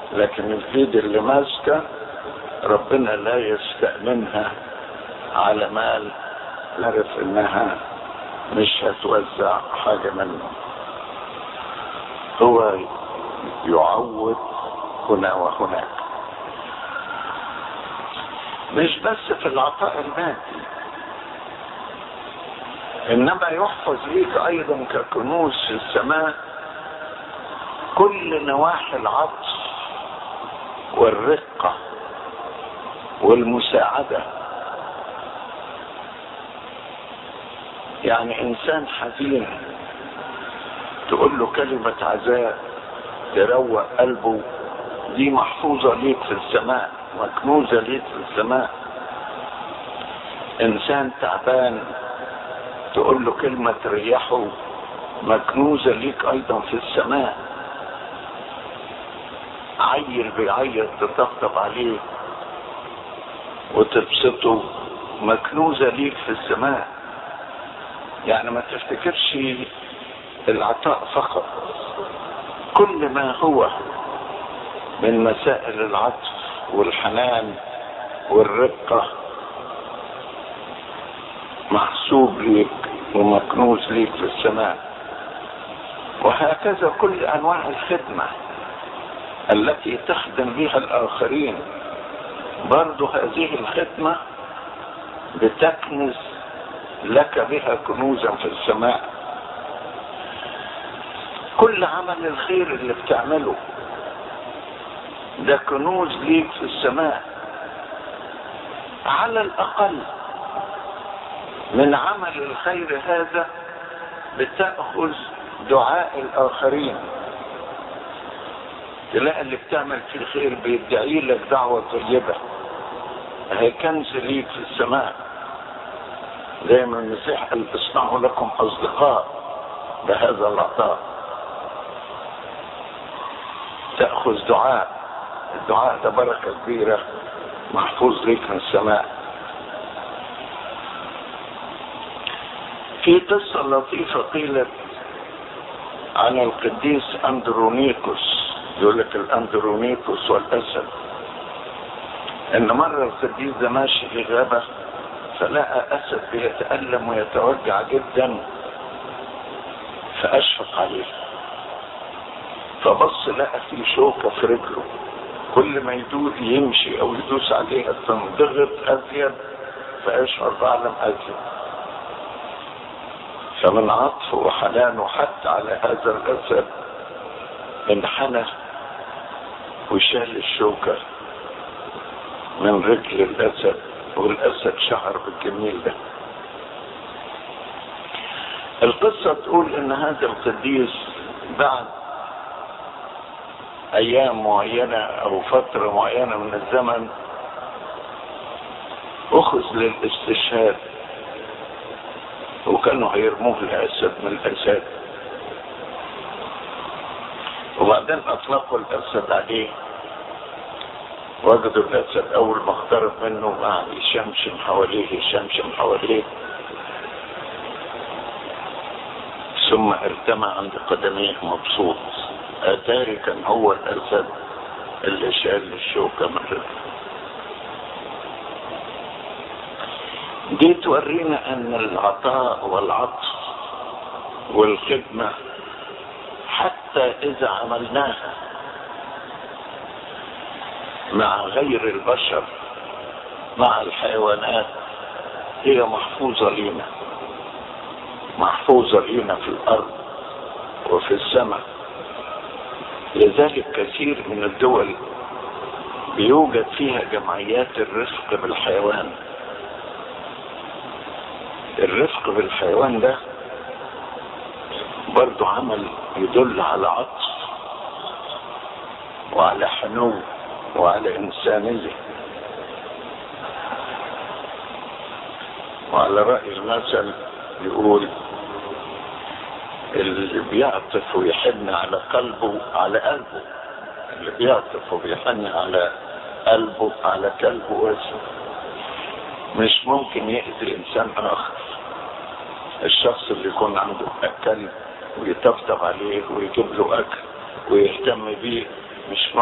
لكن الايد اللي ماسكه ربنا لا يستأمنها على مال عرف انها مش هتوزع حاجة منه هو يعوض هنا وهناك مش بس في العطاء المادي انما يحفظ ليك ايضا ككنوز في السماء كل نواحي العطف والرقة والمساعدة يعني انسان حزين تقول له كلمة عزاء تروق قلبه دي محفوظة ليك في السماء مكنوزة ليك في السماء انسان تعبان تقول له كلمة تريحه مكنوزة ليك ايضا في السماء عيل بيعيط تطبطب عليه وتبسطه مكنوزة ليك في السماء يعني ما تفتكرش العطاء فقط كل ما هو من مسائل العطف والحنان والرقة محسوب ليك ومكنوز ليك في السماء وهكذا كل انواع الخدمة التي تخدم بها الاخرين برضو هذه الخدمة بتكنز لك بها كنوزا في السماء كل عمل الخير اللي بتعمله ده كنوز ليك في السماء على الاقل من عمل الخير هذا بتاخذ دعاء الاخرين تلاقي اللي بتعمل فيه الخير بيدعي لك دعوه طيبه هي كنز ليك في السماء زي ما المسيح قال اصنعوا لكم اصدقاء بهذا العطاء تاخذ دعاء الدعاء ده بركه كبيره محفوظ ليك من السماء في قصة لطيفة قيلت عن القديس أندرونيكوس يقول لك الأندرونيكوس والأسد إن مرة القديس ده ماشي في غابة فلقى أسد بيتألم ويتوجع جدا فأشفق عليه فبص لقى في شوكة في رجله كل ما يدور يمشي أو يدوس عليها تنضغط أزيد فيشعر بعلم أزيد فمن عطفه وحنانه حتى على هذا الاسد انحنى وشال الشوكه من رجل الاسد والاسد شعر بالجميل ده القصة تقول ان هذا القديس بعد ايام معينة او فترة معينة من الزمن اخذ للاستشهاد وكانوا هيرموه الاسد من الاسد وبعدين اطلقوا الاسد عليه وجدوا الاسد اول ما اقترب منه قعد يشمشم حواليه يشمشم حواليه ثم ارتمى عند قدميه مبسوط اتاري كان هو الاسد اللي شال الشوكه من رجله دي تورينا ان العطاء والعطف والخدمة حتى اذا عملناها مع غير البشر مع الحيوانات هي محفوظة لينا محفوظة لينا في الارض وفي السماء لذلك كثير من الدول بيوجد فيها جمعيات الرفق بالحيوان الرفق بالحيوان ده برضو عمل يدل على عطف وعلى حنو وعلى إنسانية وعلى رأي المثل يقول اللي بيعطف ويحن على قلبه على قلبه اللي بيعطف وبيحن على قلبه على كلبه واسمه مش ممكن يأذي إنسان آخر الشخص اللي يكون عنده كلب ويطبطب عليه ويجيب له أكل ويهتم بيه مش